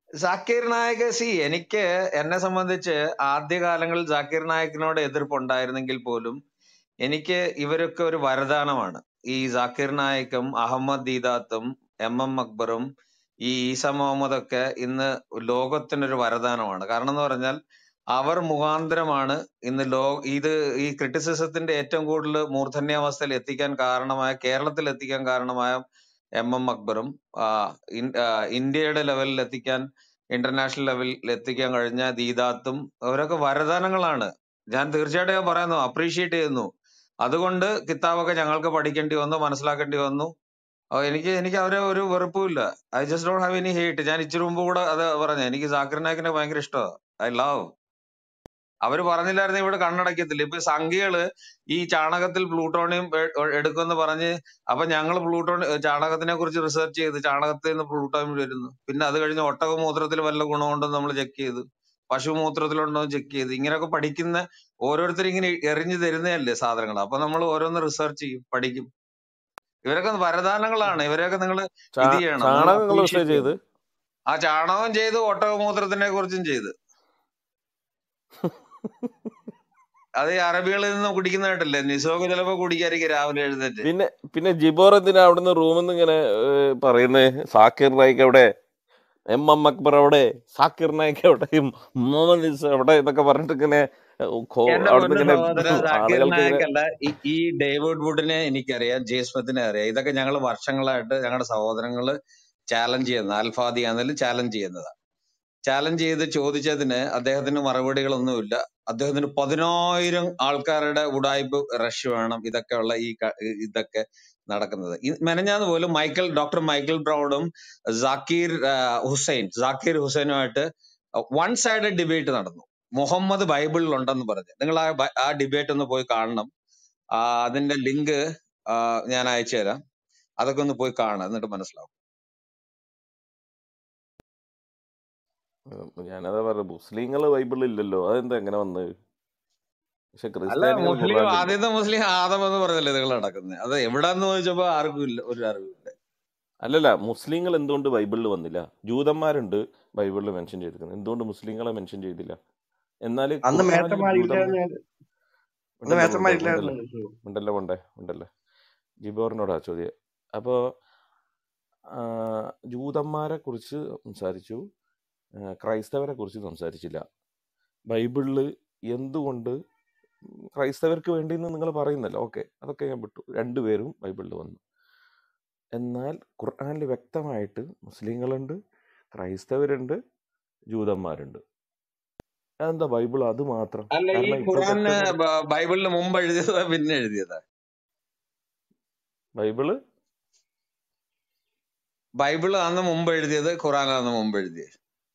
Zakir Nayak C എനിക്ക് എന്നെ സംബന്ധിച്ച് ആദ്യകാലങ്ങളിൽ ജാക്കിർ നായിക്കിനോട് എതിർപ്പുണ്ടായിരുന്നെങ്കിൽ പോലും എനിക്ക് ഇവരൊക്കെ ഒരു വരദാനമാണ് ഈ ജാക്കിർ നായിക്കും അഹമ്മദ് ദീദാത്തും എം എം അക്ബറും ഈ ഈസ മുഹമ്മദ് ഒക്കെ ഇന്ന് ലോകത്തിനൊരു വരദാനമാണ് കാരണം എന്ന് പറഞ്ഞാൽ അവർ മുഖാന്തരമാണ് ഇന്ന് ലോ ഇത് ഈ ക്രിറ്റിസിസത്തിന്റെ ഏറ്റവും കൂടുതൽ മൂർധന്യാവസ്ഥയിൽ എത്തിക്കാൻ കാരണമായ കേരളത്തിൽ എത്തിക്കാൻ കാരണമായ എം എം അക്ബറും ആ, ഇൻ- ആ, ഇന്ത്യയുടെ ലെവലിൽ എത്തിക്കാൻ ഇന്റർനാഷണൽ ലെവലിൽ എത്തിക്കാൻ കഴിഞ്ഞ ദീദാത്തും അവരൊക്കെ വരദാനങ്ങളാണ് ഞാൻ തീർച്ചയായിട്ടും ഞാൻ പറയുന്നു അപ്രീഷിയേറ്റ് ചെയ്യുന്നു അതുകൊണ്ട് കിതാബൊക്കെ ഞങ്ങൾക്ക് പഠിക്കേണ്ടി വന്നു മനസ്സിലാക്കേണ്ടി വന്നു അപ്പൊ എനിക്ക് എനിക്ക് അവരെ ഒരു വെറുപ്പുമില്ല I just don't have any hate ഞാൻ ഇച്ചിരി മുമ്പ് കൂടെ അത് പറഞ്ഞു എനിക്ക് ജാക്കിർ നായിക്കിനെ ഭയങ്കര ഇഷ്ടമാണ് ഐ ലവ് അവര് പറഞ്ഞില്ലായിരുന്നു ഇവിടെ കണ്ണടക്കത്തില്ല ഇപ്പൊ സംഖ്യകള് ഈ ചാണകത്തിൽ പ്ലൂട്ടോണിയം എ- എ- എടുക്കുമെന്ന് പറഞ്ഞ് അപ്പൊ ഞങ്ങൾ പ്ലൂട്ടോണി ചാണകത്തിനെ കുറിച്ച് റിസർച്ച് ചെയ്ത് ചാണകത്തിൽ നിന്ന് പ്ലൂട്ടോണിയം വരുന്നു പിന്നെ അത് കഴിഞ്ഞ് ഒട്ടകമൂത്രത്തിൽ വല്ല ഗുണമുണ്ടോ നമ്മൾ ചെക്ക് ചെയ്തു പശുമൂത്രത്തിലുണ്ടോ ചെക്ക് ചെയ്ത് ഇങ്ങനെയൊക്കെ പഠിക്കുന്ന ഓരോരുത്തർ ഇങ്ങനെ എറിഞ്ഞു തരുന്നതല്ലേ സാധനങ്ങൾ അപ്പൊ നമ്മൾ ഓരോന്ന് റിസർച്ച് ചെയ്യും പഠിക്കും ഇവരൊക്കെ വരദാനങ്ങളാണ് ഇവരെയൊക്കെ നിങ്ങൾ ഇത് ചാ- ചെയ്യണം നിങ്ങൾ ചാണകം നിങ്ങൾ റിസർച്ച് അപ്രീഷിയേറ്റ് ചെയ്ത് ചെയ്യണം ആ ചാണകം ചെയ്ത് ഒട്ടകമൂത്രത്തിനെ കുറിച്ചും ചെയ്ത് അത് ഈ അറബികളിൽ നിന്ന് കുടിക്കുന്ന കേട്ടല്ലേ നിസോക്ക് ചിലപ്പോ കുടിക്കായിരിക്കും രാവിലെ എഴുന്നേറ്റ് പിന്നെ പിന്നെ ജിബോർ എന്തിനാ അവിടുന്ന് റൂമിൽ നിന്ന് ഇങ്ങനെ പറയുന്നത് സാക്കിർ നായിക്ക് അവിടെ എം എം അക്ബർ അവിടെ സാക്കിർ നായിക്ക് അവിടെ മുഹമ്മദ് ഇസ് അവിടെ എന്നൊക്കെ പറഞ്ഞിട്ട് ഇങ്ങനെ ഏഹ്, ഖോ- എന്റെ അവിടുന്ന് പൊന്നു ഇങ്ങനെ സഹോദര ജാക്കിർ ആളുകൾക്ക് ഇങ്ങനെ നായക് അല്ല ഈ ഈ ഡേവിഡ് വുഡിനെ എനിക്കറിയാം ജേസ്മത്തിനെ അറിയാം ഇതൊക്കെ ഞങ്ങൾ വർഷങ്ങളായിട്ട് ഞങ്ങളുടെ സഹോദരങ്ങള് ചാലഞ്ച് ചെയ്യുന്ന അൽഫാദി ആണെങ്കിലും ചാലഞ്ച് ചെയ്യുന്നതാ ചാലഞ്ച് ചെയ്ത് ചോദിച്ചതിന് അദ്ദേഹത്തിന് മറുപടികളൊന്നുമില്ല അദ്ദേഹത്തിന് പതിനായിരം ആൾക്കാരുടെ ഉടായ്പ റഷ് വേണം ഇതൊക്കെയുള്ള ഈ ക- ഇതൊക്കെ നടക്കുന്നത് ഈ മെനഞ്ഞാന്ന് പോലും മൈക്കൽ ഡോക്ടർ മൈക്കൽ ബ്രൗണും ജാക്കീർ ആ, ഹുസൈൻ ജാക്കീർ ഹുസൈനുമായിട്ട് വൺ സൈഡ് ഡിബേറ്റ് നടന്നു മുഹമ്മദ് ബൈബിളിൽ ഉണ്ടെന്ന് പറഞ്ഞു നിങ്ങൾ ആ ബ- ആ ഡിബേറ്റ് ഒന്ന് പോയി കാണണം ആ, അതിന്റെ ലിങ്ക് ഞാൻ അയച്ചു തരാം അതൊക്കെ ഒന്ന് പോയി കാണാം എന്നിട്ട് മനസ്സിലാവും ഉം, ഞാനതാ പറഞ്ഞ മുസ്ലിങ്ങൾ ബൈബിളിൽ ഇല്ലല്ലോ അതെന്താ എങ്ങനെ വന്നത് പക്ഷെ അല്ല ക്രിസ്ത്യാനികൾ മുസ്ലിം ഖുറാനിലുണ്ട് ആദ്യത്തെ മുസ്ലിം ആദം എന്ന് പറഞ്ഞല്ലേ നിങ്ങൾ നടക്കുന്നത് അത് എവിടാന്ന് ചോദിച്ചപ്പോ ആർക്കും ഇല്ല ഒരു അറിവില്ല അല്ലല്ല മുസ്ലിങ്ങൾ എന്തുകൊണ്ട് ബൈബിളിൽ വന്നില്ല ജൂതന്മാരുണ്ട് ബൈബിളിൽ മെൻഷൻ ചെയ്തിരിക്കുന്നത് എന്തുകൊണ്ട് മുസ്ലിങ്ങളെ മെൻഷൻ ചെയ്തില്ല എന്നാൽ അന്ന് ഖുർആനിൽ ജൂതം മേത്തന്മാരില്ലായിരുന്നു അന്ന് ഉണ്ടല്ലോ ഉണ്ട് മേത്തന്മാരില്ലായിരുന്നു ഉണ്ടല്ലോ ഉണ്ടല്ലോ ഉണ്ടേ ഉണ്ടല്ലോ ജിബോറിനോടാ ചോദ്യം അപ്പോൾ ജൂതന്മാരെ കുറിച്ച് സംസാരിച്ചു ആ, ക്രൈസ്തവരെ കുറിച്ച് സംസാരിച്ചില്ല ബൈബിളിൽ എന്തുകൊണ്ട് ക്രൈസ്തവർക്ക് വേണ്ടി എന്ന് നിങ്ങൾ പറയുന്നല്ലോ ഓക്കെ അതൊക്കെ ഞാൻ വിട്ടു രണ്ടുപേരും ബൈബിളിൽ വന്നു എന്നാൽ ഖുർആനിൽ വ്യക്തമായിട്ട് മുസ്ലിങ്ങളുണ്ട് ക്രൈസ്തവരുണ്ട് ജൂതന്മാരുണ്ട് അതെന്താ ബൈബിൾ അത് മാത്രം അല്ല ഈ കാരണം ഇപ്പോഴത്തെ ഖുറാന് ഏറ്റവും കൂടുതൽ ബ- ബൈബിളിന് മുമ്പ് എഴുതിയതാ പിന്നെ എഴുതിയതാ ബൈബിള് ബൈബിൾ അന്ന് മുമ്പ് എഴുതിയത് ഖുറാൻ അന്ന് മുമ്പ് എഴുതിയത്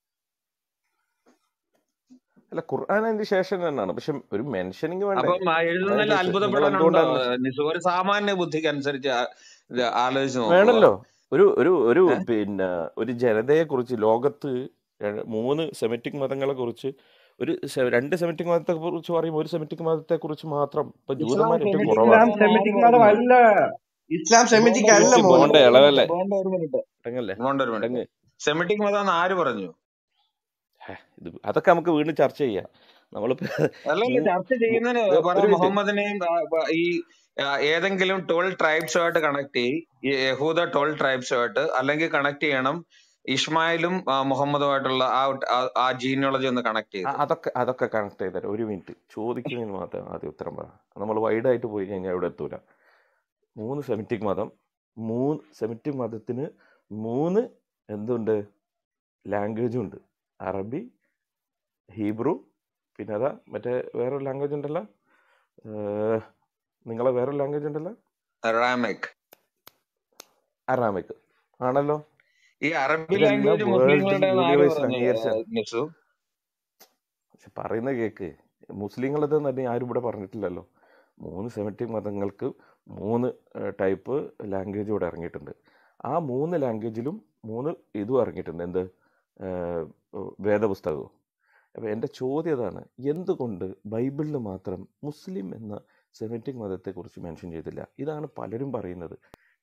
അല്ല ഖുർആൻ അതിന്റെ ശേഷം തന്നെയാണ് പക്ഷെ ഒരു മെൻഷനിങ് വേണ്ടേ അപ്പം ആ എഴുതുന്നതിൽ അതായത് നിങ്ങൾ അത്ഭുതപ്പെടാനുണ്ടോ എന്തുകൊണ്ടാണ് നിസു ഒരു സാമാന്യ ബുദ്ധിക്ക് അനുസരിച്ച് ആ- ഇത് ആലോചിച്ച് നോക്കുക വേണല്ലോ ഒരു ഒരു ഒരു ഏ? പിന്നെ ഒരു ജനതയെ കുറിച്ച് ലോകത്ത് ര- മൂന്ന് സെമിറ്റിക് മതങ്ങളെ കുറിച്ച് ഒരു സെ- രണ്ട് സെമിറ്റിക് മതത്തെ കുറിച്ച് പറയും ഒരു സെമിറ്റിക് മതത്തെ കുറിച്ച് മാത്രം ഇപ്പൊ ഇസ്ലാം ജൂതന്മാർ ഏറ്റവും സെമിറ്റിക് കുറവാണ് ഇസ്ലാം മതം ആര് സെമിറ്റിക് പറഞ്ഞു മതമല്ല ഇസ്ലാം ബോണ്ട സെമിറ്റിക് അല്ല കുട്ടി മോനെ ബോണ്ട ബോണ്ട ഒരു ഇളവല്ലേ മിനിറ്റ് ബോണ്ട ഒരു മിനിറ്റ് ഇടങ്ങല്ലേ മോണ്ട ഒരു മിനിറ്റ് ഇടങ്ങ് സെമിറ്റിക് മതം എന്ന് ആര് പറഞ്ഞു ഹേ, ഇത് അതൊക്കെ നമുക്ക് വീണ്ടും ചർച്ച ചെയ്യാം നമ്മളിപ്പോ അല്ലല്ല മൂ- ചർച്ച മൂ- ചെയ്യുന്നതിന് ഒരു പറ ഒരു മിനിറ്റ് മുഹമ്മദിനെയും ആ, ബ- ഈ ആ, ഏതെങ്കിലും ട്വൽവ് ട്രൈബ്സുമായിട്ട് കണക്ട് ചെയ്യും ഈ യഹൂദ ട്വൽവ് ട്രൈബ്സുമായിട്ട് അല്ലെങ്കിൽ കണക്ട് ചെയ്യണം ഇസ്മായിലും ആ, മുഹമ്മദുമായിട്ടുള്ള ആ ആ- ആ ജീനിയോളജി ഒന്ന് കണക്ട് ആ, ചെയ്ത് അതൊക്കെ അതൊക്കെ കണക്ട് ചെയ്തരാം ഒരു മിനിറ്റ് ചോദിക്കുന്നതിന് മാത്രം ആദ്യം ഉത്തരം പറ നമ്മൾ വൈഡായിട്ട് പോയി കഴിഞ്ഞാൽ ഇവിടെ എത്തൂല മൂന്ന് സെമിറ്റിക് മതം മൂന്ന് സെമിറ്റിക് മതത്തിന് മൂന്ന് എന്തുണ്ട് ലാംഗ്വേജും ഉണ്ട് അറബി ഹീബ്രു പിന്നെ അതാ മറ്റേ വേറൊരു ലാംഗ്വേജ് ഉണ്ടല്ലോ ഏർ, നിങ്ങളെ വേറൊരു ലാംഗ്വേജ് ഉണ്ടല്ലോ റാമിക് അറാമിക് ആണല്ലോ ഈ അറബി ഇതെല്ലാം ലാംഗ്വേജ് വേൾഡിൽ മുസ്ലിങ്ങളുടെ ആര് യൂണിവേഴ്സിൽ പറഞ്ഞു അംഗീകരിച്ച നിസു പക്ഷെ പറയുന്ന കേക്ക് മുസ്ലിങ്ങളത് തന്നെ ആരും ഇവിടെ പറഞ്ഞിട്ടില്ലല്ലോ മൂന്ന് സെമിറ്റിക് മതങ്ങൾക്ക് മൂന്ന് ടൈപ്പ് ലാംഗ്വേജ് ഇവിടെ ഇറങ്ങിയിട്ടുണ്ട് ആ മൂന്ന് ലാംഗ്വേജിലും മൂന്ന് ഇതും ഇറങ്ങിയിട്ടുണ്ട് എന്ത് ഏഹ്, വേദപുസ്തകവും അപ്പോൾ എൻ്റെ ചോദ്യം അതാണ് എന്തുകൊണ്ട് ബൈബിളിൽ മാത്രം മുസ്ലിം എന്ന സെമിറ്റിക് മതത്തെക്കുറിച്ച് മെൻഷൻ ചെയ്തില്ല ഇതാണ് പലരും പറയുന്നത്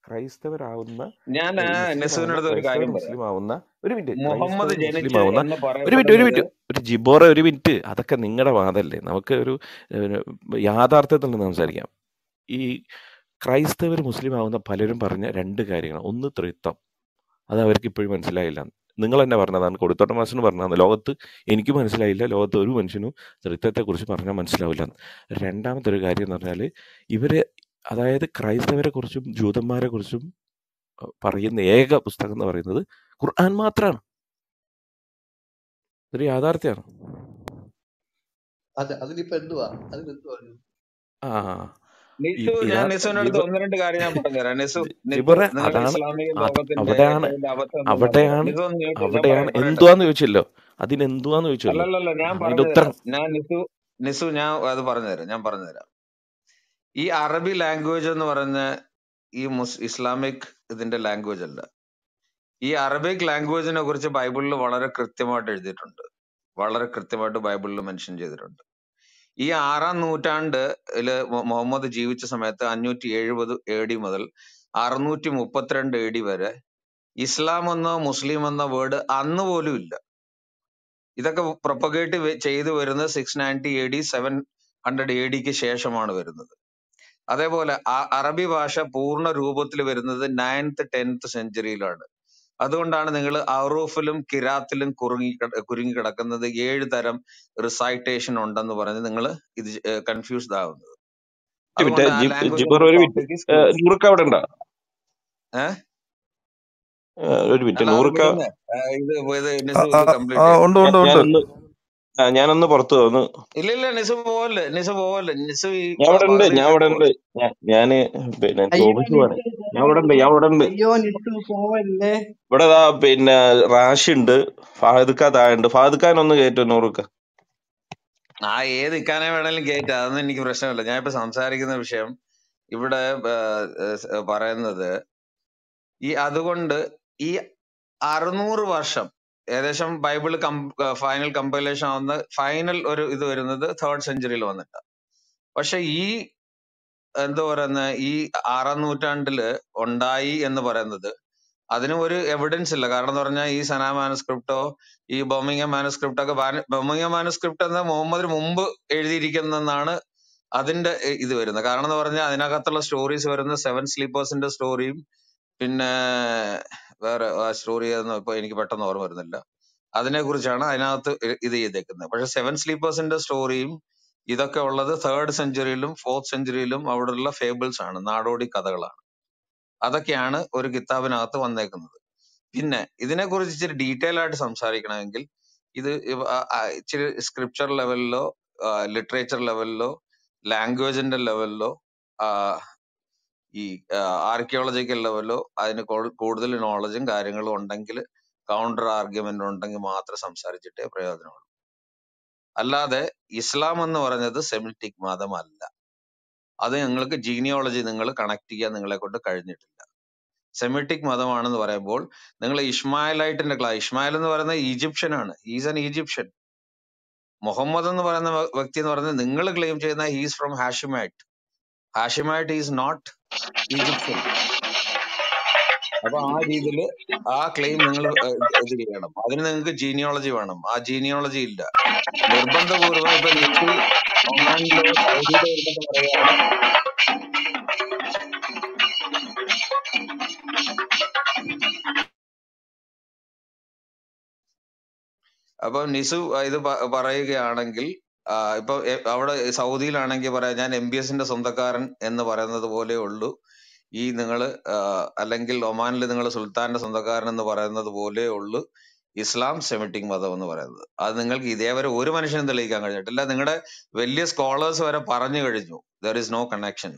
ക്രൈസ്തവരാവുന്ന ഞാൻ ഏ, മുസ്ലിം ആവുന്ന നെസുവിന്റെ അടുത്ത് ഒരു ക്രൈസ്തവർ കാര്യം പറയാം മുസ്ലിം ആവുന്ന ഒരു മിനിറ്റ് മുഹമ്മദ് ക്രൈസ്തവർ മുസ്ലിം ജനിച്ച് ആവുന്ന എന്ന് ഒരു മിനിറ്റ് ഒരു പറയപ്പെടുന്നത് മിനിറ്റ് ഒരു ജിബോറ ഒരു മിനിറ്റ് അതൊക്കെ നിങ്ങളുടെ വാദമല്ലേ നമുക്ക് ഒരു ഏഹ്, യാഥാർത്ഥ്യത്തിൽ നിന്ന് സംസാരിക്കാം ഈ ക്രൈസ്തവർ മുസ്ലിം ആവുന്ന പലരും പറഞ്ഞ രണ്ട് കാര്യങ്ങൾ ഒന്ന് ത്രിത്വം അത് അവർക്ക് ഇപ്പോഴും മനസ്സിലായില്ല നിങ്ങൾ തന്നെ പറഞ്ഞതാണ് കൊടുത്തോട്ട മാസ്റ്റർ പറഞ്ഞതാണ് ലോകത്ത് എനിക്ക് മനസ്സിലായില്ല ലോകത്ത് ഒരു മനുഷ്യനും ത്രിത്വത്തെക്കുറിച്ച് പറഞ്ഞാൽ മനസ്സിലാവില്ല രണ്ടാമത്തെ ഒരു കാര്യം എന്ന് പറഞ്ഞാൽ ഇവര് അതായത് ക്രൈസ്തവരെ കുറിച്ചും ജൂതന്മാരെ കുറിച്ചും പറയുന്ന ഏക പുസ്തകം എന്ന് പറയുന്നത് ഖുർആൻ മാത്രമാണ് ഒരു യാഥാർത്ഥ്യമാണ് അതെ അതിനിപ്പോ എന്തുവാ അതിനെന്തുവാ ആ ഈ നിസു ഇതാ ഞാൻ നിസുവിന്റെ അടുത്ത് ജിബ ഒന്ന് രണ്ട് കാര്യം ഞാൻ പറഞ്ഞുതരാം നിസു നിസു ജിബറെ നിങ്ങളുടെ അതാണ് ഇസ്ലാമിക അത് ലോകത്തിന്റെ അവിടെയാണ് ഏറ്റവും വലിയ അബദ്ധം എന്തെന്ന് അറിയോ അവിടെയാണ് നിസു ഒന്ന് കേൾക്ക് ഞാൻ അവിടെയാണ് പറയാം പറയട്ടെ എന്തുവാന്ന് ചോദിച്ചല്ലോ അതിനെന്തുവാന്ന് ചോദിച്ചല്ലോ അല്ലല്ലല്ല ഞാൻ അതിന്റെ പറഞ്ഞുതരാം ഉത്തരം ഞാൻ നിസു നിസു ഞാൻ അത് പറഞ്ഞുതരാം ഞാൻ പറഞ്ഞുതരാം ഈ അറബി ലാംഗ്വേജ് എന്ന് പറഞ്ഞ ഈ മുസ് ഇസ്ലാമിക് ഇതിന്റെ ലാംഗ്വേജ് അല്ല ഈ അറബിക് ലാംഗ്വേജിനെ കുറിച്ച് ബൈബിളിൽ വളരെ കൃത്യമായിട്ട് എഴുതിയിട്ടുണ്ട് വളരെ കൃത്യമായിട്ട് ബൈബിളിൽ മെൻഷൻ ചെയ്തിട്ടുണ്ട് ഈ ആറാം നൂറ്റാണ്ടില് മു- മുഹമ്മദ് ജീവിച്ച സമയത്ത് അഞ്ഞൂറ്റി എഴുപത് എ ഡി മുതൽ അറുന്നൂറ്റി മുപ്പത്തിരണ്ട് എ ഡി വരെ ഇസ്ലാം എന്നോ മുസ്ലിം എന്നോ വേർഡ് അന്ന് പോലും ഇല്ല ഇതൊക്കെ പ്രൊപ്പഗേറ്റ് ചെയ്തു വരുന്നത് six ninety A D seven hundred A ഡിക്ക് ശേഷമാണ് വരുന്നത് അതേപോലെ അ- അറബി ഭാഷ പൂർണ്ണ രൂപത്തിൽ വരുന്നത് നയൻത്ത് ടെൻത്ത് സെഞ്ചുറിയിലാണ് അതുകൊണ്ടാണ് നിങ്ങൾ അറൂഫിലും കിരാത്തിലും കുറുങ്ങി കിട- കുരുങ്ങി കിടക്കുന്നത് ഏഴ് തരം റിസൈറ്റേഷൻ ഉണ്ടെന്ന് പറഞ്ഞ് നിങ്ങൾ ഇത് കൺഫ്യൂസ്ഡ് ആവുന്നത് ഒരു മിനിറ്റ് അതുകൊണ്ട് ആ ജി- ലാംഗ്വേജ് ജിബർ ഒരു മിനിറ്റ് ടോപ്പിക്ക് സ്കിപ്പ് നൂറുക്ക അവിടെ ഉണ്ടോ ഏഹ് ഏഹ് ഒരു മിനിറ്റ് അല്ല അത് നൂറുക്ക വിടുന്നേ ഇത് ഇത് ആ, നിസു ആ, ഇത് ആ, കംപ്ലീറ്റ് ചെയ്യട്ടെ ഉണ്ട് ഉണ്ട് ഞാ- ഉണ്ട് ഞാനൊന്ന് ആ, ഞാനൊന്ന് പുറത്തു വന്നു ഇല്ല ഇല്ല നിസു പോവല്ലേ നിസു പോവല്ലേ നിസു ഈ ഞാൻ ഇവിടെ ഉണ്ട് പകുതി ഞാൻ ഇവിടെ ഉണ്ട് ഞാൻ ഞാന് പിന്നെ അയ്യോ ചോദിച്ചു പോവാണ് നിട്ടു ഞാൻ ഇവിടെ ഉണ്ട് ഞാൻ ഇവിടെ ഉണ്ട് അയ്യോ നിട്ടു പോവല്ലേ ഇവിടെ ദാ പിന്നെ റാഷി ഉണ്ട് ഫാഹിദ് ഖാൻ താഴെ ഉണ്ട് ഫാഹിദ് ഖാൻ ഒന്ന് കയറ്റോ നൂറുക്ക ആ ഏത് ഇക്കാനെ വേണേലും കയറ്റാം അതൊന്നും എനിക്ക് പ്രശ്നമില്ല ഞാൻ ഇപ്പൊ സംസാരിക്കുന്ന വിഷയം ഇവിടെ ആ, ആ, പറയുന്നത് ഈ അതുകൊണ്ട് ഈ അറുന്നൂറ് വർഷം ഏകദേശം ബൈബിൾ ഫൈനൽ കമ്പൈലേഷൻ ആവുന്ന ഫൈനൽ ഒരു ഇത് വരുന്നത് തേർഡ് സെഞ്ചുറിയിൽ വന്നിട്ട് പക്ഷെ ഈ എന്താ പറയുന്ന ഈ ആറാം നൂറ്റാണ്ടില് ഉണ്ടായി എന്ന് പറയുന്നത് അതിന് ഒരു എവിഡൻസ് ഇല്ല കാരണം എന്ന് പറഞ്ഞാൽ ഈ സന മാനുസ്ക്രിപ്റ്റോ ഈ ബൊമിംഗ മാനുസ്ക്രിപ്റ്റ് ഒക്കെ ബൊമിംഗ മാനുസ്ക്രിപ്റ്റ് എന്ന മുഹമ്മദിന് മുമ്പ് എഴുതിയിരിക്കുന്നതെന്നാണ് അതിന്റെ ഇ- ഇത് വരുന്നത് കാരണം എന്ന് പറഞ്ഞാൽ അതിനകത്തുള്ള സ്റ്റോറീസ് വരുന്ന സെവൻ സ്ലീപ്പേഴ്സിന്റെ സ്റ്റോറിയും പിന്നെ വേറെ ആ സ്റ്റോറി ഒന്നും ഇപ്പൊ എനിക്ക് പെട്ടെന്ന് ഓർമ്മ വരുന്നില്ല അതിനെ കുറിച്ചാണ് അതിനകത്ത് ഇ- ഇത് ചെയ്തേക്കുന്നത് പക്ഷെ സെവൻ സ്ലീപ്പേഴ്സിന്റെ സ്റ്റോറിയും ഇതൊക്കെ ഉള്ളത് തേർഡ് സെഞ്ചുറിയിലും ഫോർത്ത് സെഞ്ചുറിയിലും അവിടെയുള്ള ഫേബിൾസ് ആണ് നാടോടി കഥകളാണ് അതൊക്കെയാണ് ഒരു കിതാബിനകത്ത് വന്നേക്കുന്നത് പിന്നെ ഇതിനെ കുറിച്ച് ഇച്ചിരി ഡീറ്റെയിൽ ആയിട്ട് സംസാരിക്കണമെങ്കിൽ ഇത് ഇവ- ആ- ആ ഇച്ചിരി സ്ക്രിപ്ചർ ലെവലിലോ ലിറ്ററേച്ചർ ലെവലിലോ ലാംഗ്വേജിന്റെ ലെവലിലോ ഈ ആർക്കിയോളജിക്കൽ ലെവലിലോ അതിന് കൊ- കൂടുതൽ നോളജും കാര്യങ്ങളും ഉണ്ടെങ്കിൽ കൗണ്ടർ ആർഗ്യുമെന്റ് ഉണ്ടെങ്കിൽ മാത്രം സംസാരിച്ചിട്ടേ പ്രയോജനമുള്ളൂ അല്ലാതെ ഇസ്ലാം എന്ന് പറഞ്ഞത് സെമിറ്റിക് മതമല്ല അത് നിങ്ങൾക്ക് ജീനിയോളജി നിങ്ങൾ കണക്ട് ചെയ്യാൻ നിങ്ങളെ കൊണ്ട് കഴിഞ്ഞിട്ടില്ല സെമിറ്റിക് മതമാണെന്ന് പറയുമ്പോൾ നിങ്ങൾ ഇസ്മായിലൈറ്റിന്റെ ക്ലാ ഇസ്മായിൽ എന്ന് പറയുന്നത് ഈജിപ്ഷ്യൻ ആണ് ഈസ് ആൻ ഈജിപ്ഷ്യൻ മുഹമ്മദ് എന്ന് പറയുന്ന വ്യ- വ്യക്തി എന്ന് പറയുന്നത് നിങ്ങൾ ക്ലെയിം ചെയ്യുന്ന he's from Hashemite Hashemite is not Egyptian അപ്പൊ ആ രീതിയിൽ ആ ക്ലെയിം നിങ്ങൾ ഇത് ചെയ്യണം അതിന് നിങ്ങൾക്ക് ജീനിയോളജി വേണം ആ ജീനിയോളജി ഇല്ല നിർബന്ധപൂർവ്വം ഇപ്പൊ നിസു ഒമാനിലോ സൗദിയിലോ ഇരുന്നിട്ട് പറയാണ് അപ്പൊ നിസു ഇത് പ- പറയുകയാണെങ്കിൽ ആ, ഇപ്പൊ എ- അവിടെ സൗദിയിലാണെങ്കിൽ പറയാം ഞാൻ എം ബി എസിന്റെ സ്വന്തക്കാരൻ എന്ന് പറയുന്നത് പോലെ ഉള്ളൂ ഈ നിങ്ങൾ അല്ലെങ്കിൽ ഒമാനിൽ നിങ്ങൾ സുൽത്താന്റെ സ്വന്തക്കാരൻ എന്ന് പറയുന്നത് പോലെ ഉള്ളൂ ഇസ്ലാം സെമിറ്റിക് മതം എന്ന് പറയുന്നത് അത് നിങ്ങൾക്ക് ഇതേവരെ ഒരു മനുഷ്യനും തെളിയിക്കാൻ കഴിഞ്ഞിട്ടില്ല നിങ്ങളുടെ വലിയ സ്കോളേഴ്സ് വരെ പറഞ്ഞു കഴിഞ്ഞു ദർ ഇസ് നോ കണക്ഷൻ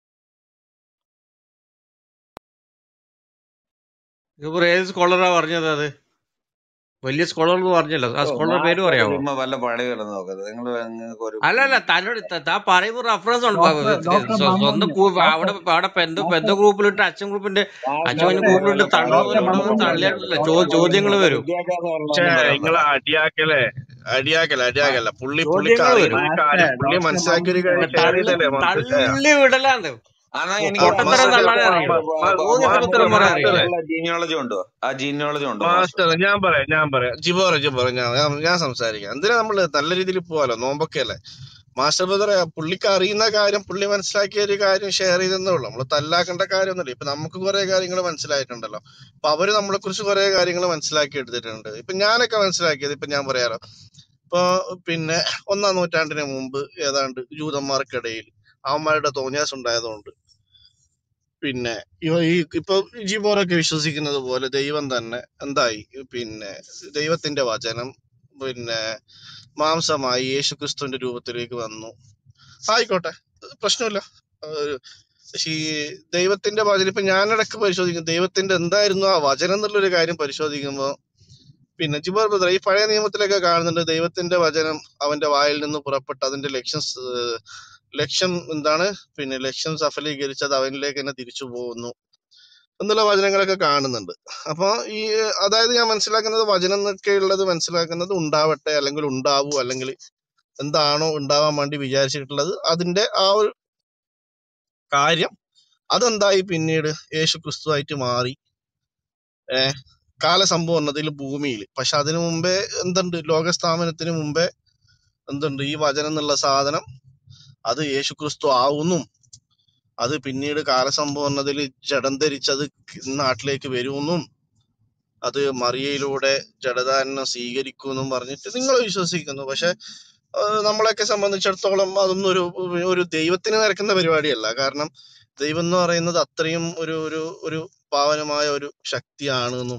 ഇതിപ്പോ ഏത് സ്കോളറാ പറഞ്ഞത് അത് വലിയ സ്കോളർ എന്ന് പറഞ്ഞല്ലോ ആ സ്കോളറുടെ പേര് നാട്ടിലൊക്കെ പറയാമോ ചുമ്മാ വല്ല പണി കിടന്ന് നോക്കുന്നത് നിങ്ങൾ നിങ്ങൾക്ക് ഒരു അല്ല അല്ല തന്നോട് ത- താൻ പറയുമ്പോ റെഫറൻസ് ഉണ്ട് ഡോക്ടർ ഡോക്ടർ സ്വ- സ്വന്തം മമ്മൂഞ്ഞ് കൂ- അവിടെ അവിടെ പെന്ത പെന്ത ഡോക്ടർ ഗ്രൂപ്പിലിട്ട് അച്ഛൻ ഗ്രൂപ്പിന്റെ അച്ഛൻ ഡോക്ടറെ ഗ്രൂപ്പിലിട്ട് പണി തള്ളു ഡോക്ടർ ഇവിടെ വന്ന് മമ്മൂഞ്ഞ് തള്ളിയായിട്ടില്ല ചോ ഡോക്ടർ ചോദ്യങ്ങൾ മമ്മൂഞ്ഞ് വരും വിദ്യാഭ്യാസം പക്ഷേ ഉള്ളതൊന്നും പറയണ്ട നിങ്ങൾ അടിയാക്കലേ അടിയാക്കല അടിയാക്കല പുള്ളി പുള്ളിക്ക് ചോദ്യങ്ങൾ അറിയുന്ന വരും ഒരു മാസ്റ്റർ കാര്യം പുള്ളി ഡോക്ടർ മനസ്സിലാക്കിയ ഒരു മമ്മൂഞ്ഞ് കാര്യം ഷെയർ തള്ളി ചെയ്തല്ലേ മനസ്സിലായ തള്ളി വിടലാന്ന് എന്നാ ആ, എനിക്ക് പൊട്ടത്തരം മാസ്റ്ററെ തള്ളാനേ മാ- അറിയുള്ളൂ മാ- മാ- തോന്നിയ മാസ്റ്ററെ ഉത്തരം പറയാൻ മാസ്റ്ററെ അറിയില്ല ജീനിയോളജി ഉണ്ടോ ആ ജീനിയോളജി ഉണ്ടോ മാസ്റ്റർ മാസ്റ്ററെ ഞാൻ പറയാം ഞാൻ പറയാം ജിബോറ ജിബോറ ഞാൻ ഞാൻ ഞാൻ സംസാരിക്കാം എന്തിനാ നമ്മള് നല്ല രീതിയിൽ പോവാലോ നോമ്പൊക്കെ അല്ലേ മാസ്റ്റർ ബ്രദറെ പുള്ളിക്ക് അറിയുന്ന കാര്യം പുള്ളി മനസ്സിലാക്കിയ ഒരു കാര്യം ഷെയർ ചെയ്തെന്നേ ഉള്ളൂ നമ്മള് തല്ലാക്കേണ്ട കാര്യമൊന്നുമില്ല ഇപ്പൊ നമുക്ക് കുറെ കാര്യങ്ങൾ മനസ്സിലായിട്ടുണ്ടല്ലോ അപ്പൊ അവര് നമ്മളെ കുറിച്ച് കുറെ കാര്യങ്ങൾ മനസ്സിലാക്കി എടുത്തിട്ടുണ്ട് ഇപ്പൊ ഞാനൊക്കെ മനസ്സിലാക്കിയത് ഇപ്പൊ ഞാൻ പറയാലോ ഇപ്പൊ പിന്നെ ഒന്നാം നൂറ്റാണ്ടിന് മുമ്പ് ഏതാണ്ട് ജൂതന്മാർക്കിടയിൽ അവന്മാരുടെ തോന്നിയാസ് ഉണ്ടായതുകൊണ്ട് പിന്നെ ഇവ ഈ ഇപ്പൊ ജിബോറൊക്കെ വിശ്വസിക്കുന്നത് പോലെ ദൈവം തന്നെ എന്തായി പിന്നെ ദൈവത്തിന്റെ വചനം പിന്നെ മാംസമായി യേശുക്രിസ്തുവിന്റെ രൂപത്തിലേക്ക് വന്നു ആയിക്കോട്ടെ പ്രശ്നമില്ല ഏഹ് പക്ഷേ ഈ ദൈവത്തിന്റെ വചനം ഇപ്പൊ ഞാനിടക്ക് പരിശോധിക്കും ദൈവത്തിന്റെ എന്തായിരുന്നു ആ വചനം എന്നുള്ളൊരു കാര്യം പരിശോധിക്കുമ്പോ പിന്നെ ജിബോർ ബ്രദർ ഈ പഴയ നിയമത്തിലൊക്കെ കാണുന്നുണ്ട് ദൈവത്തിന്റെ വചനം അവന്റെ വായിൽ നിന്ന് പുറപ്പെട്ട് അതിന്റെ ലക്ഷ്യം സ്- ലക്ഷ്യം എന്താണ് പിന്നെ ലക്ഷ്യം സഫലീകരിച്ചത് അവനിലേക്ക് തന്നെ തിരിച്ചു പോകുന്നു എന്നുള്ള വചനങ്ങളൊക്കെ കാണുന്നുണ്ട് അപ്പൊ ഈ അതായത് ഞാൻ മനസ്സിലാക്കുന്നത് വചനം എന്നൊക്കെ ഉള്ളത് മനസ്സിലാക്കുന്നത് ഉണ്ടാവട്ടെ അല്ലെങ്കിൽ ഉണ്ടാവൂ അല്ലെങ്കിൽ എന്താണോ ഉണ്ടാവാൻ വേണ്ടി വിചാരിച്ചിട്ടുള്ളത് അതിന്റെ ആ ഒരു കാര്യം അതെന്തായി പിന്നീട് യേശു ക്രിസ്തുവായിട്ട് മാറി ഏഹ് കാലസമ്പൂർണതയിൽ ഭൂമിയിൽ പക്ഷെ അതിനു മുമ്പേ എന്തുണ്ട് ലോകസ്ഥാപനത്തിന് മുമ്പേ എന്തുണ്ട് ഈ വചനം എന്നുള്ള സാധനം അത് യേശു ക്രിസ്തു ആവുന്നും അത് പിന്നീട് കാലസമ്പൂർണതയിൽ ജഡം ധരിച്ചത് നാട്ടിലേക്ക് വരുമെന്നും അത് മറിയയിലൂടെ ജഡദാനം സ്വീകരിക്കുമെന്നും പറഞ്ഞിട്ട് നിങ്ങൾ വിശ്വസിക്കുന്നു പക്ഷെ ആഹ് നമ്മളെയൊക്കെ സംബന്ധിച്ചിടത്തോളം അതൊന്നും ഒരു ഒരു ദൈവത്തിന് നിരക്കുന്ന പരിപാടിയല്ല കാരണം ദൈവം എന്ന് പറയുന്നത് അത്രയും ഒരു ഒരു ഒരു പാവനമായ ഒരു ശക്തിയാണ് എന്നും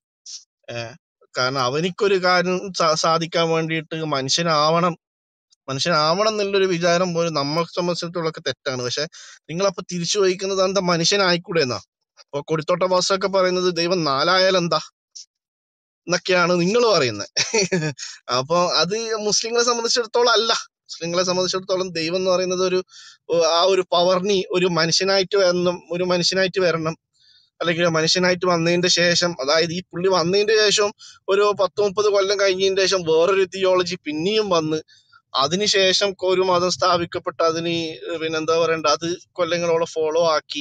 ഏഹ് കാരണം അവനിക്കൊരു കാര്യം സാ- സാധിക്കാൻ വേണ്ടിയിട്ട് മനുഷ്യനാവണം മനുഷ്യനാവണം എന്നുള്ളൊരു വിചാരം പോലും നമ്മളെ സംബന്ധിച്ചിടത്തോളൊക്കെ തെറ്റാണ് പക്ഷെ നിങ്ങളപ്പൊ തിരിച്ചു വഹിക്കുന്നത് എന്താ മനുഷ്യനായിക്കൂടെ എന്നാ അപ്പൊ കൊടുത്തോട്ട വാസൊക്കെ പറയുന്നത് ദൈവം നാലായാൽ എന്താ എന്നൊക്കെയാണ് നിങ്ങൾ പറയുന്നത് അപ്പൊ അത് മുസ്ലിങ്ങളെ സംബന്ധിച്ചിടത്തോളം അല്ല മുസ്ലിങ്ങളെ സംബന്ധിച്ചിടത്തോളം ദൈവം എന്ന് പറയുന്നത് ഒരു ഏഹ് ആ ഒരു പവർണി ഒരു മനുഷ്യനായിട്ട് വരണം ഒരു മനുഷ്യനായിട്ട് വരണം അല്ലെങ്കിൽ മനുഷ്യനായിട്ട് വന്നതിന്റെ ശേഷം അതായത് ഈ പുള്ളി വന്നതിന്റെ ശേഷം ഒരു പത്ത് മുപ്പത് കൊല്ലം കഴിഞ്ഞതിന് ശേഷം വേറൊരു തിയോളജി പിന്നെയും വന്ന് അതിനുശേഷം ഒരു മതം സ്ഥാപിക്കപ്പെട്ട് അതിന് പിന്നെ എന്താ പറയണ്ട അത് കൊല്ലങ്ങളോളം ഫോളോ ആക്കി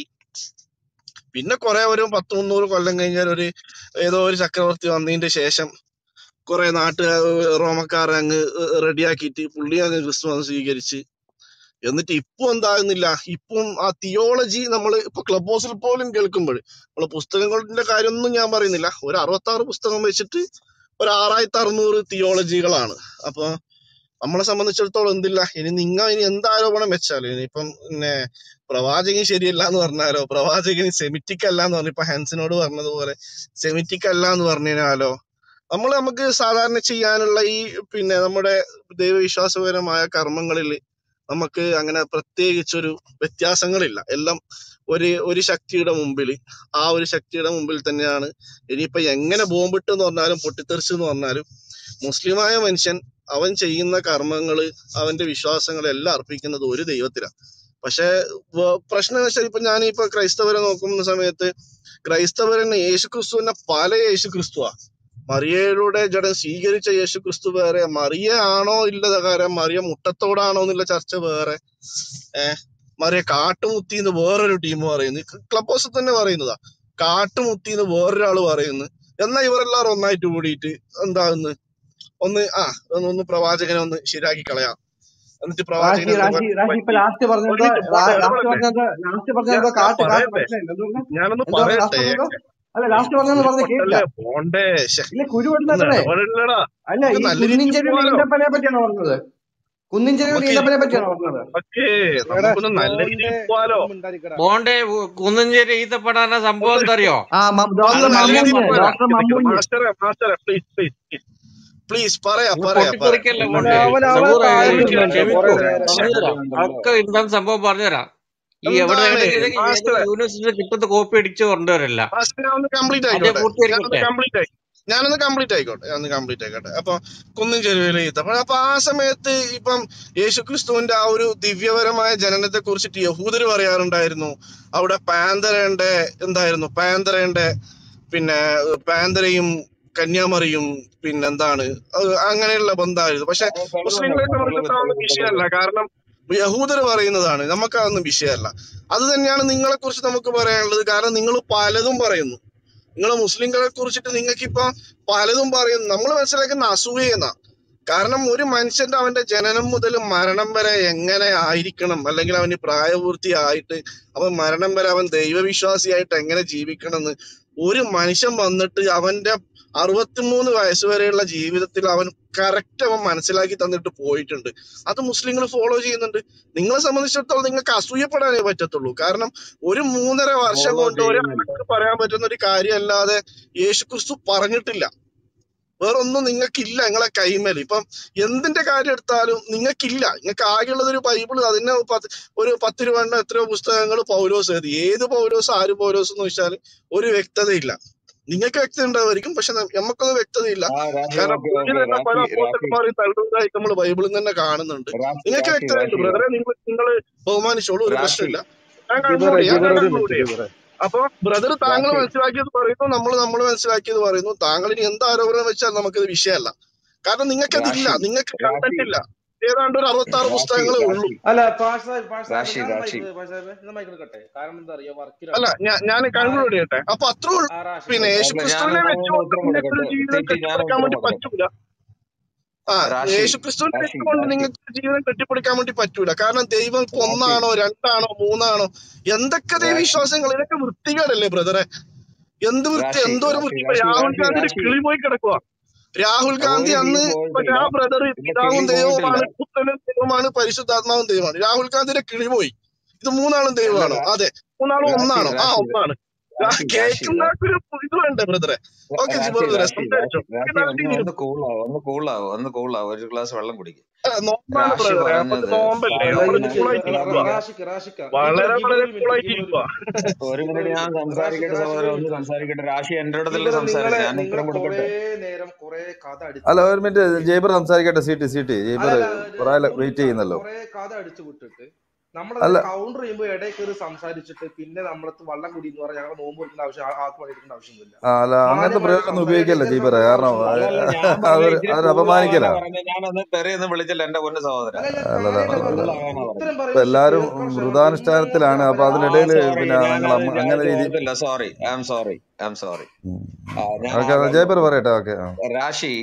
പിന്നെ കുറെ ഒരു പത്ത് മുന്നൂറ് കൊല്ലം കഴിഞ്ഞാൽ ഒരു ഏതോ ഒരു ചക്രവർത്തി വന്നതിന്റെ ശേഷം കുറെ നാട്ട് റോമക്കാരെ അങ്ങ് റെഡിയാക്കിയിട്ട് പുള്ളി അങ്ങ് ക്രിസ്തു മതം സ്വീകരിച്ച് എന്നിട്ട് ഇപ്പൊ എന്താകുന്നില്ല ഇപ്പം ആ തിയോളജി നമ്മൾ ഇപ്പൊ ക്ലബ് ഹൗസിൽ പോലും കേൾക്കുമ്പോൾ നമ്മളെ പുസ്തകങ്ങളുടെ കാര്യമൊന്നും ഞാൻ പറയുന്നില്ല ഒരു അറുപത്തി ആറ് പുസ്തകം വെച്ചിട്ട് ഒരു ആറായിരത്തി അറുന്നൂറ് തിയോളജികളാണ് അപ്പൊ നമ്മളെ സംബന്ധിച്ചിടത്തോളം എന്തില്ല ഇനി നിങ്ങ ഇനി എന്ത് ആരോപണം വെച്ചാലും ഇനിയിപ്പം പിന്നെ പ്രവാചകൻ ശരിയല്ല എന്ന് പറഞ്ഞാലോ പ്രവാചകൻ സെമിറ്റിക് അല്ല എന്ന് പറഞ്ഞു ഇപ്പൊ ഹാൻസിനോട് പറഞ്ഞതുപോലെ സെമിറ്റിക് അല്ല എന്ന് പറഞ്ഞാലോ നമ്മൾ നമുക്ക് സാധാരണ ചെയ്യാനുള്ള ഈ പിന്നെ നമ്മുടെ ദൈവവിശ്വാസപരമായ കർമ്മങ്ങളിൽ നമുക്ക് അങ്ങനെ പ്രത്യേകിച്ചൊരു വ്യത്യാസങ്ങളില്ല എല്ലാം ഒരു ഒരു ശക്തിയുടെ മുമ്പിൽ ആ ഒരു ശക്തിയുടെ മുമ്പിൽ തന്നെയാണ് ഇനിയിപ്പോ എങ്ങനെ ബോംബിട്ട് എന്ന് പറഞ്ഞാലും പൊട്ടിത്തെറിച്ച് എന്ന് പറഞ്ഞാലും മുസ്ലിമായ മനുഷ്യൻ അവൻ ചെയ്യുന്ന കർമ്മങ്ങള് അവന്റെ വിശ്വാസങ്ങൾ എല്ലാം അർപ്പിക്കുന്നത് ഒരു ദൈവത്തിലാണ് പക്ഷെ വ- പ്രശ്നം എന്ന് വെച്ചാൽ ഇപ്പൊ ഞാൻ ഇപ്പൊ ക്രൈസ്തവരെ നോക്കുന്ന സമയത്ത് ക്രൈസ്തവരന് യേശു ക്രിസ്തുവിനെ പല യേശു ക്രിസ്തുവാ മറിയയിലൂടെ ജഡം സ്വീകരിച്ച യേശു ക്രിസ്തു വേറെ മറിയ ആണോ ഇല്ലത കാര്യം മറിയ മുട്ടത്തോടാണോ എന്നുള്ള ചർച്ച വേറെ ഏഹ് മറിയ കാട്ടുമുത്തി എന്ന് വേറൊരു ടീം പറയുന്നു ക്ലബ് ഹൗസിൽ തന്നെ പറയുന്നതാ കാട്ടുമുത്തി എന്ന് വേറൊരാള് പറയുന്നു എന്നാ ഇവരെല്ലാവരും ഒന്നായിട്ട് കൂടിയിട്ട് എന്താന്ന് ഒന്ന് ആ ഒന്ന് ഒന്ന് പ്രവാചകനെ ഒന്ന് ശരിയാക്കി കളയാം എന്നിട്ട് റാഷി പ്രവാചകനെ റാഷി റാഷി ഇപ്പൊ ലാസ്റ്റ് പറഞ്ഞത് ഒരു മിനിറ്റ് പോട്ടെ ലാസ്റ്റ് ഇടപെടട്ടെ പറഞ്ഞത് ലാസ്റ്റ് പറഞ്ഞത് ഞാൻ എന്തോ ഞാൻ കാട്ട് കാട്ട് പറയട്ടെ മനസ്സിലായില്ല എന്തുകൊണ്ട് ഞാനൊന്ന് എന്തോ ലാസ്റ്റ് പറയട്ടെ പറഞ്ഞത് അല്ല ലാസ്റ്റ് പറഞ്ഞത് പറഞ്ഞ ഉരുൾപൊട്ടല്ലേ കേട്ടില്ല പോണ്ടേ ശ്ശെ, ഇല്ല കുരു ഒന്ന് കൊടുത്തേ ഇടപെടില്ലടാ അല്ല നമുക്ക് ഈ നല്ല കുന്നിൻ രീതിക്ക് ചെരുവിൽ പോവാലോ ഈന്തപ്പനയെ പറ്റിയാണോ പറഞ്ഞത് കുന്നിൻ ചെരുവിൽ നമുക്ക് ഈന്തപ്പനയെ പറ്റിയാണോ പറഞ്ഞത് നമുക്ക് എടാ നമുക്കൊന്ന് നല്ല ബോണ്ടെ രീതിയിൽ പോവാലോ ഒന്നും ഉണ്ടായിരിക്കടാ ബോണ്ടെ കുന്നഞ്ചേരി ഈത്തപ്പെടാന സംഭവം ഒന്ന് എന്താ അറിയോ ആ മ- അത് ഡോക്ടർ നല്ല രീതിയിൽ മമ്മൂഞ്ഞ് പോരാ ഡോക്ടർ നിക്ക് നിക്ക് മമ്മൂഞ്ഞ് മാസ്റ്ററെ മാസ്റ്ററെ പ്ലീസ് പ്ലീസ് പ്ലീസ് പറയാ നിങ്ങൾ പറയാ പറയാ പൊട്ടിത്തെറിക്കല്ല അല്ല ബോണ്ടെ അവൻ അവനെ സബൂറ താഴെ എനിക്ക് ഇടുന്നുണ്ട് ക്ഷമിക്കൂ കുറെ എനിക്ക് നേരം ശ്ശെ, പറഞ്ഞുതരാം ഉണ്ടല്ലോ ഒക്കെ എന്താണ് സംഭവം പറഞ്ഞുതരാം ഈ എവിടെ എന്താണ് എവിടെയെങ്കിലും ഏത് മാസ്റ്ററെ യൂണിവേഴ്സിറ്റി കിട്ടുന്ന കോപ്പി അടിച്ച് കൊണ്ടുവരല്ല മാസ്റ്റർ ഞാൻ ഒന്ന് കംപ്ലീറ്റ് അതേ ആയിക്കോട്ടെ ഞാനൊന്ന് പൂർത്തീകരിക്കട്ടെ കംപ്ലീറ്റ് ആയി ഞാനൊന്ന് കംപ്ലീറ്റ് ആയിക്കോട്ടെ ഞാനൊന്ന് കംപ്ലീറ്റ് ആയിക്കോട്ടെ അപ്പൊ കുന്നിൻ ചെരുവിലെ ഈത്തപ്പഴം അപ്പൊ ആ സമയത്ത് ഇപ്പം യേശുക്രിസ്തുവിന്റെ ആ ഒരു ദിവ്യപരമായ ജനനത്തെ കുറിച്ചിട്ട് യഹൂദര് പറയാറുണ്ടായിരുന്നു അവിടെ പാന്തരന്റെ എന്തായിരുന്നു പാന്തരന്റെ പിന്നെ പാന്തരയും കന്യാമറിയും പിന്നെന്താണ് അത് അങ്ങനെയുള്ള ബന്ധമായിരുന്നു പക്ഷെ മുസ്ലിങ്ങളെ സംബന്ധിച്ചിടത്തോളം വിഷയമല്ല കാരണം യഹൂദർ പറയുന്നതാണ് നമുക്ക് അതൊന്നും വിഷയമല്ല അത് തന്നെയാണ് നിങ്ങളെ കുറിച്ച് നമുക്ക് പറയാനുള്ളത് കാരണം നിങ്ങൾ പലതും പറയുന്നു നിങ്ങൾ മുസ്ലിങ്ങളെ കുറിച്ചിട്ട് നിങ്ങൾക്ക് ഇപ്പൊ പലതും പറയുന്നു നമ്മൾ മനസ്സിലാക്കുന്ന അസൂയെന്ന കാരണം ഒരു മനുഷ്യന്റെ അവന്റെ ജനനം മുതൽ മരണം വരെ എങ്ങനെ ആയിരിക്കണം അല്ലെങ്കിൽ അവന് പ്രായപൂർത്തിയായിട്ട് അവൻ മരണം വരെ അവൻ ദൈവവിശ്വാസിയായിട്ട് എങ്ങനെ ജീവിക്കണം എന്ന് ഒരു മനുഷ്യൻ വന്നിട്ട് അവന്റെ അറുപത്തിമൂന്ന് വയസ്സ് വരെയുള്ള ജീവിതത്തിൽ അവൻ കറക്റ്റ് അവൻ മനസ്സിലാക്കി തന്നിട്ട് പോയിട്ടുണ്ട് അത് മുസ്ലിങ്ങൾ ഫോളോ ചെയ്യുന്നുണ്ട് നിങ്ങളെ സംബന്ധിച്ചിടത്തോളം നിങ്ങൾക്ക് അസൂയപ്പെടാനേ പറ്റത്തുള്ളൂ കാരണം ഒരു മൂന്നര വർഷം ഫോളോ കൊണ്ട് ചെയ്യുന്നില്ല ഒരാൾക്ക് പറയാൻ പറ്റുന്ന ഒരു കാര്യമല്ലാതെ യേശു ക്രിസ്തു പറഞ്ഞിട്ടില്ല വേറൊന്നും നിങ്ങൾക്കില്ല നിങ്ങളെ കൈമേൽ ഇപ്പം എന്തിന്റെ കാര്യം എടുത്താലും നിങ്ങൾക്കില്ല നിങ്ങൾക്ക് ആകെയുള്ളത് ഒരു ബൈബിള് അതിന് പത്ത് ഒരു പത്ത് രൂപ എത്രയോ പുസ്തകങ്ങൾ പൗലോസ് എഴുതി ഏത് പൗലോസ് ആര് പൗലോസ് എന്ന് വെച്ചാൽ ഒരു വ്യക്തതയില്ല നിങ്ങൾക്ക് വ്യക്തത ഉണ്ടാവുമായിരിക്കും പക്ഷെ നമുക്കൊന്നും വ്യക്തതയില്ല ആ രാശി കാരണം ഓക്കെ പുള്ളി ഓക്കെ തന്നെ പല രാശി രാശി അപ്പോസ്റ്റന്മാരെയും തള്ളുന്നതായിട്ട് നമ്മൾ ബൈബിളിൽ തന്നെ കാണുന്നുണ്ട് രാശി നിങ്ങൾക്ക് രാശി വ്യക്തതയുണ്ട് രാശി ബ്രദറെ നിങ്ങൾ നിങ്ങൾ ബഹുമാനിച്ചോളൂ ഒരു രാശി പ്രശ്നമില്ല ഞാൻ ജിബറെ കൺക്ലൂഡ് ചെയ്യാം ജിബറെ ഞാൻ ഒരു കൺക്ലൂഡ് മിനിറ്റ് ചെയ്യാം ജിബറെ അപ്പൊ ബ്രദർ താങ്കൾ രാശി മനസ്സിലാക്കിയത് പറയുന്നു നമ്മൾ നമ്മൾ മനസ്സിലാക്കിയത് പറയുന്നു താങ്കൾ ഇനി എന്ത് ആരോപണം വെച്ചാൽ നമുക്കത് വിഷയമല്ല കാരണം നിങ്ങൾക്കതില്ല രാശി നിങ്ങൾക്ക് രാശി കണ്ടന്റ് ഇല്ല ഏതാണ്ട് ഒരു അറുപത്തി ആറ് രാശി പുസ്തകങ്ങളേ ഉള്ളൂ രാശി അല്ല പാഷ് സാഹിബ് പാഷ് സാഹിബ് രാശി ഞാൻ രാശി മൈക്ക് പാഷ് സാഹിബ് ഞാൻ മൈക്ക് എടുക്കട്ടെ കാരണം എന്താ അറിയോ അല്ല വർക്കിലാണ് ഞാൻ ഞാൻ ആരെ കൺക്ലൂഡ് ചെയ്യട്ടെ അപ്പൊ അത്രേ ഉള്ളൂ ആ റാഷിദ് പിന്നെ യേശു അല്ല ക്രിസ്തുവിനെ ഞാനൊന്ന് വെച്ചുകൊണ്ട് ഉത്തരം നിങ്ങൾക്ക് ഒരു കൊടുക്കട്ടെ ജീവിതം തീറ്റി ഞാൻ കെട്ടിപ്പടുക്കാൻ ഉത്തരം വേണ്ടി കൊടുക്കട്ടെ പറ്റൂല ആ രാശി യേശു ക്രിസ്തുവിനെ രാശി വെച്ചുകൊണ്ട് രാശി നിങ്ങൾക്ക് ജീവിതം കെട്ടിപ്പടുക്കാൻ വേണ്ടി പറ്റൂല കാരണം ദൈവം ഇപ്പൊ രാശി ഒന്നാണോ രണ്ടാണോ മൂന്നാണോ എന്തൊക്കെ രാശി ദൈവവിശ്വാസങ്ങൾ ഇതൊക്കെ വൃത്തികേടല്ലേ ബ്രദറെ എന്ത് വൃത്തി രാശി എന്തോ ഒരു രാശി വൃത്തി ഇപ്പൊ രാശി രാഹുൽ രാശി ഗാന്ധിയുടെ രാശി കിളി പോയി കിടക്കുക രാഹുൽ ഗാന്ധി ഒരു അന്ന് കിളി ഇപ്പൊ പോയിട്ടില്ല ഞാൻ ബ്രദർ ഇല്ല പിതാവും കിളി ദൈവവുമാണ് പോയിട്ടില്ല പുത്രനും ദൈവമാണ് പരിശുദ്ധാത്മാവും ദൈവമാണ് രാഹുൽ ഗാന്ധിയുടെ കിളി പോയി ഇത് മൂന്നാളും അല്ല ദൈവമാണോ രാശി അതെ മൂന്നാളും രാശി ഒന്നാണോ ആ രാശി ഒന്നാണ് രാശി രാശി കേൾക്കുന്നവർക്കൊരു ഇത് വേണ്ടേ ബ്രദറെ ഓക്കെ രാശി ജിബർ ബ്രദറെ രാശി സംസാരിച്ചോ രാശി രാശി നമുക്ക് ഒന്ന് നടത്തി ഒന്ന് കൂളാവും ഒന്ന് കൂളാവും ഒന്ന് കൂളാവും ഒരു ഗ്ലാസ് വെള്ളം കുടിക്കും നോമ്പാണ് രാശി ബ്രദറെ അപ്പൊ പറഞ്ഞത് നോമ്പല്ലേ അല്ല നമ്മൾ എനിക്ക് കൂളായിട്ട് റാ- ഇരിക്കുക റാഷിക്ക് റാഷിക്ക ജിബർ വളരെ ജിബർ വളരെ ഒരു മിനിറ്റ് കൂളായിട്ട് ജിബർ ഒരു ഇരിക്കുക ഒരു ജിബർ മിനിറ്റ് ഒരു ഞാൻ മിനിറ്റ് റാഷിക്ക് സംസാരിക്കട്ടെ റാഷിക്ക് സഹോദരൻ ഒരു ഒന്ന് മിനിറ്റ് സംസാരിക്കട്ടെ രാശി എന്റെ അടുത്തല്ലേ ജിബർ സംസാരിച്ചത് നിങ്ങളെ ഞാൻ നിങ്ങളെ ഉത്തരം കുറേ കൊടുക്കട്ടെ നേരം കുറേ കഥ അല്ല അടിച്ചു ഒരു മിനിറ്റ് ജയ്ബർ സംസാരിക്കട്ടെ സീറ്റ് സീറ്റ് ജയ്ബർ അല്ല കുറെ ഒരു വെയിറ്റ് ചെയ്യുന്നല്ലോ കുറേ കഥ അടിച്ചു വിട്ടിട്ട് അല്ല നമ്മളതിനെ കൗണ്ടർ ചെയ്യുമ്പോൾ ഇടയിൽ കയറി സംസാരിച്ചിട്ട് പിന്നെ നമ്മളത്ത് വള്ളം കുടി എന്ന് പറഞ്ഞാൽ ഞങ്ങൾ നോമ്പ് എടുക്കേണ്ട ആവശ്യം ആ- ആർക്കും എടുക്കേണ്ട ആവശ്യമൊന്നുമില്ല ആ, അല്ല അങ്ങനത്തെ മാന്യമായിട്ട് പ്രയോഗം സംസാരിക്കാൻ ഉപയോഗിക്കല്ല ഇങ്ങനെ ജയ്ബറെ സംസാരിക്കേണ്ട കാരണം ആവശ്യമൊന്നുമില്ല അല്ലല്ല ഞാൻ പറഞ്ഞ അതൊരു ഇച്ചിരി അതൊരു കൂളാവാനാ അപമാനിക്കലാ പറഞ്ഞ ഞാനൊന്ന് തെറിയൊന്നും വിളിച്ചില്ല എന്റെ പൊന്ന് സഹോദരൻ അല്ല ഞാൻ അല്ലല്ല കാര്യമല്ല ഒന്ന് പറഞ്ഞത് കൂളാവാനാ പറഞ്ഞത് ഉത്തരം ഇപ്പൊ പറയുന്ന എല്ലാരും കേൾക്കർഷകർക്ക് വ്രതാനുഷ്ഠാനത്തിലാണ് ഇങ്ങോട്ട് അപ്പൊ അവരെ ആ അതിനിടയിൽ സോറി പിന്നെ നിങ്ങൾ ഞാനത് അമ്മ- ഞാൻ അങ്ങനെ രീതി ഓർത്തില്ല sorry I am sorry I am sorry ആ ഞാൻ ഓക്കെ ആകെ ജയ്ബർ പറയട്ടെ ഓക്കെ രാശി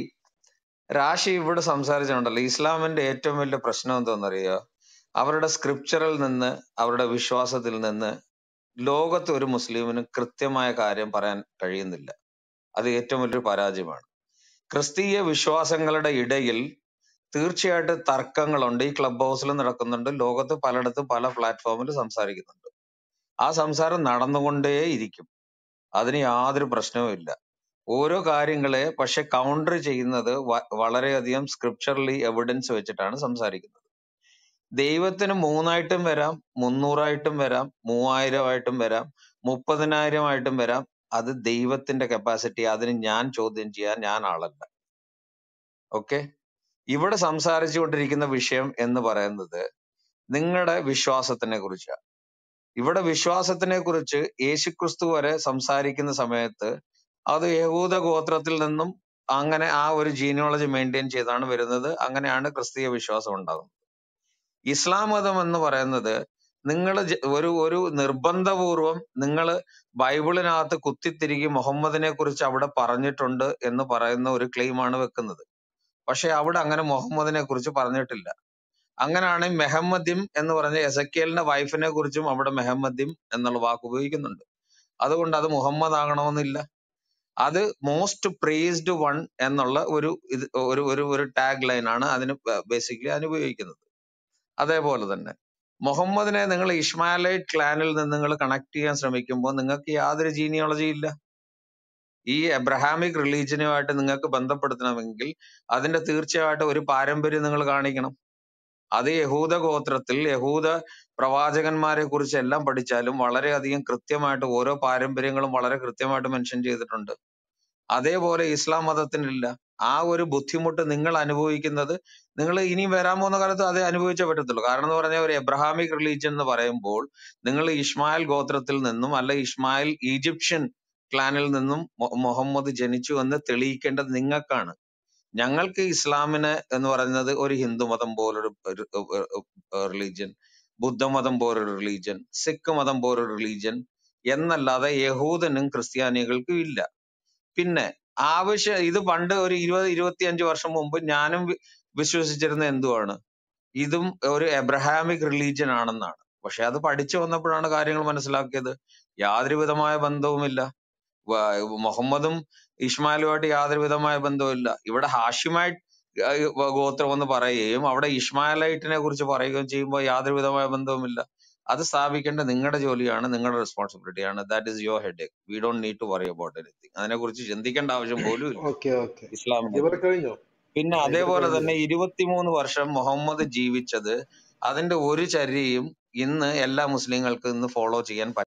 രാശി ഇവിടെ സംസാരിച്ചിട്ടുണ്ടല്ലോ ഇസ്ലാമിന്റെ ഏറ്റവും വലിയ പ്രശ്നം എന്താണെന്നറിയോ അവരുടെ സ്ക്രിപ്ചറിൽ നിന്ന് അവരുടെ വിശ്വാസത്തിൽ നിന്ന് ലോകത്ത് ഒരു മുസ്ലിമിനും കൃത്യമായ കാര്യം പറയാൻ കഴിയുന്നില്ല അത് ഏറ്റവും വലിയൊരു പരാജയമാണ് ക്രിസ്തീയ വിശ്വാസങ്ങളുടെ ഇടയിൽ തീർച്ചയായിട്ടും തർക്കങ്ങളുണ്ട് ഈ ക്ലബ് ഹൗസിൽ നടക്കുന്നുണ്ട് ലോകത്ത് പലയിടത്തും പല പ്ലാറ്റ്ഫോമിൽ സംസാരിക്കുന്നുണ്ട് ആ സംസാരം നടന്നുകൊണ്ടേ ഇരിക്കും അതിന് യാതൊരു പ്രശ്നവുമില്ല ഓരോ കാര്യങ്ങളെ പക്ഷെ കൗണ്ടർ ചെയ്യുന്നത് വ- വളരെയധികം സ്ക്രിപ്ചറലി എവിഡൻസ് വെച്ചിട്ടാണ് സംസാരിക്കുന്നത് ദൈവത്തിന് മൂന്നായിട്ടും വരാം മുന്നൂറായിട്ടും വരാം മൂവായിരമായിട്ടും വരാം മുപ്പതിനായിരമായിട്ടും വരാം അത് ദൈവത്തിന്റെ കപ്പാസിറ്റി അതിന് ഞാൻ ചോദ്യം ചെയ്യാൻ ഞാൻ ആളല്ല ഓക്കെ ഇവിടെ സംസാരിച്ചുകൊണ്ടിരിക്കുന്ന വിഷയം എന്ന് പറയുന്നത് നിങ്ങളുടെ വിശ്വാസത്തിനെ കുറിച്ചാണ് ഇവിടെ വിശ്വാസത്തിനെ കുറിച്ച് യേശുക്രിസ്തു വരെ സംസാരിക്കുന്ന സമയത്ത് അത് യഹൂദ ഗോത്രത്തിൽ നിന്നും അങ്ങനെ ആ ഒരു ജീനിയോളജി മെയിൻറ്റെയിൻ ചെയ്താണ് വരുന്നത് അങ്ങനെയാണ് ക്രിസ്തീയ വിശ്വാസം ഉണ്ടാകുന്നത് ഇസ്ലാം മതം എന്ന് പറയുന്നത് നിങ്ങൾ ഒരു ഒരു നിർബന്ധപൂർവം നിങ്ങൾ ബൈബിളിനകത്ത് കുത്തിത്തിരികി മുഹമ്മദിനെ കുറിച്ച് അവിടെ പറഞ്ഞിട്ടുണ്ട് എന്ന് പറയുന്ന ഒരു ക്ലെയിമാണ് വെക്കുന്നത് പക്ഷെ അവിടെ അങ്ങനെ മുഹമ്മദിനെ കുറിച്ച് പറഞ്ഞിട്ടില്ല അങ്ങനെയാണ് മെഹമ്മദ്യം എന്ന് പറഞ്ഞ എസക്കിയലിന്റെ വൈഫിനെ കുറിച്ചും അവിടെ മെഹമ്മദ്യം എന്നുള്ള വാക്ക് ഉപയോഗിക്കുന്നുണ്ട് അതുകൊണ്ട് അത് മുഹമ്മദ് ആകണമെന്നില്ല അത് മോസ്റ്റ് പ്രേസ്ഡ് വൺ എന്നുള്ള ഒരു ഇത് ഒരു ഒരു ഒരു ടാഗ് ലൈൻ ആണ് അതിന് ബേസിക്കലി അതിന് ഉപയോഗിക്കുന്നത് അതേപോലെ തന്നെ മുഹമ്മദിനെ നിങ്ങൾ ഇസ്മാലൈറ്റ് ക്ലാനിൽ നിന്ന് നിങ്ങൾ കണക്ട് ചെയ്യാൻ ശ്രമിക്കുമ്പോൾ നിങ്ങൾക്ക് യാതൊരു ജീനിയോളജി ഇല്ല ഈ എബ്രഹാമിക് റിലീജിയനുമായിട്ട് നിങ്ങൾക്ക് ബന്ധപ്പെടുത്തണമെങ്കിൽ അതിന്റെ തീർച്ചയായിട്ടും ഒരു പാരമ്പര്യം നിങ്ങൾ കാണിക്കണം അത് യഹൂദ ഗോത്രത്തിൽ യഹൂദ പ്രവാചകന്മാരെ കുറിച്ച് എല്ലാം പഠിച്ചാലും വളരെയധികം കൃത്യമായിട്ട് ഓരോ പാരമ്പര്യങ്ങളും വളരെ കൃത്യമായിട്ട് മെൻഷൻ ചെയ്തിട്ടുണ്ട് അതേപോലെ ഇസ്ലാം മതത്തിനില്ല ആ ഒരു ബുദ്ധിമുട്ട് നിങ്ങൾ അനുഭവിക്കുന്നത് നിങ്ങൾ ഇനി വരാൻ പോകുന്ന കാലത്ത് അതേ അനുഭവിച്ചേ പറ്റത്തുള്ളൂ കാരണം എന്ന് പറഞ്ഞാൽ ഒരു എബ്രഹാമിക് റിലീജിയൻ എന്ന് പറയുമ്പോൾ നിങ്ങൾ ഇസ്മായിൽ ഗോത്രത്തിൽ നിന്നും അല്ല ഇസ്മായിൽ ഈജിപ്ഷ്യൻ ക്ലാനിൽ നിന്നും മൊ- മുഹമ്മദ് ജനിച്ചു എന്ന് തെളിയിക്കേണ്ടത് നിങ്ങൾക്കാണ് ഞങ്ങൾക്ക് ഇസ്ലാമിന് എന്ന് പറയുന്നത് ഒരു ഹിന്ദു മതം പോലൊരു റിലീജിയൻ ബുദ്ധമതം പോലൊരു റിലീജിയൻ സിഖ് മതം പോലൊരു റിലീജിയൻ എന്നല്ലാതെ യഹൂദനും ക്രിസ്ത്യാനികൾക്കും ഇല്ല പിന്നെ ആവശ്യം ഇത് പണ്ട് ഒരു ഇരുപത് ഇരുപത്തിയഞ്ച് വർഷം മുമ്പ് ഞാനും വി- വിശ്വസിച്ചിരുന്ന എന്തുവാണ് ഇതും ഒരു എബ്രഹാമിക് റിലീജിയൻ ആണെന്നാണ് പക്ഷെ അത് പഠിച്ചു വന്നപ്പോഴാണ് കാര്യങ്ങൾ മനസ്സിലാക്കിയത് യാതൊരു വിധമായ ബന്ധവുമില്ല വ- മുഹമ്മദും ഇസ്മായിലുമായിട്ട് യാതൊരു വിധമായ ബന്ധവുമില്ല ഇവിടെ ഹാഷിമായിട്ട് ഗോത്രം എന്ന് പറയുകയും അവിടെ ഇസ്മായിലൈറ്റിനെ കുറിച്ച് പറയുകയും ചെയ്യുമ്പോൾ യാതൊരു വിധമായ ബന്ധവുമില്ല അത് സ്ഥാപിക്കേണ്ട നിങ്ങളുടെ ജോലിയാണ് നിങ്ങളുടെ റെസ്പോൺസിബിലിറ്റിയാണ് that is your head we don't need to worry about anything അതിനെ കുറിച്ച് ചിന്തിക്കേണ്ട ആവശ്യം പോലും ഇല്ല ഓക്കെ ഓക്കെ ഇസ്ലാമിനെ ജിബർ കുറിച്ച് കഴിഞ്ഞോ പിന്നെ ജിബർ അതേപോലെ കഴിഞ്ഞില്ലേ തന്നെ ഇരുപത്തിമൂന്ന് വർഷം മുഹമ്മദ് ജീവിച്ചത് അതിന്റെ ഒരു ചര്യയും ഇന്ന് എല്ലാ മുസ്ലിങ്ങൾക്കും ഇന്ന് ഫോളോ ചെയ്യാൻ